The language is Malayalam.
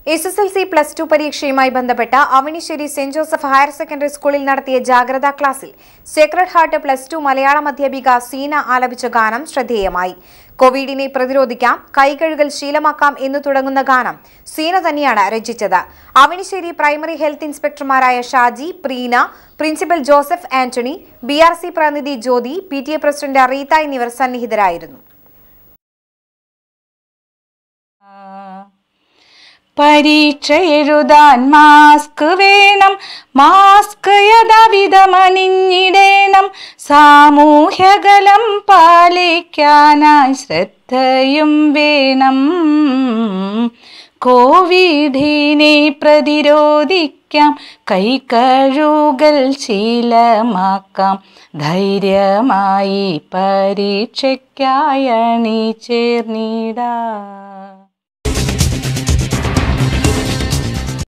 S S L C plus two പരീക്ഷയുമായി ബന്ധപ്പെട്ട Avanissery saint Joseph higher secondary സ്കൂളിൽ നടത്തിയ ജാഗ്രതാ ക്ലാസ്സിൽ sacred heart plus two Malayalam അധ്യാപിക സീന ആലപിച്ച ഗാനം ശ്രദ്ധേയമായി കോവിഡിനെ പ്രതിരോധിക്കാം കൈകഴുകൽ ശീലമാക്കാം എന്ന് തുടങ്ങുന്ന ഗാനം സീന തന്നെയാണ് രചിച്ചത് അവണിശ്ശേരി പ്രൈമറി ഹെൽത്ത് ഇൻസ്പെക്ടർമാരായ Shaji Preena principal Joseph Antony B R C പ്രതിനിധി Jyothi P T A president Reetha എന്നിവർ സന്നിഹിതരായിരുന്നു പരീക്ഷ എഴുതാൻ മാസ്ക് വേണം മാസ്ക് യഥാവിധമണിഞ്ഞിടേണം സാമൂഹ്യകലം പാലിക്കാനായി ശ്രദ്ധയും വേണം കോവിഡിനെ പ്രതിരോധിക്കാം കൈകഴുകൽ ശീലമാക്കാം ധൈര്യമായി പരീക്ഷയ്ക്കായി അണി ചേർന്നിടാം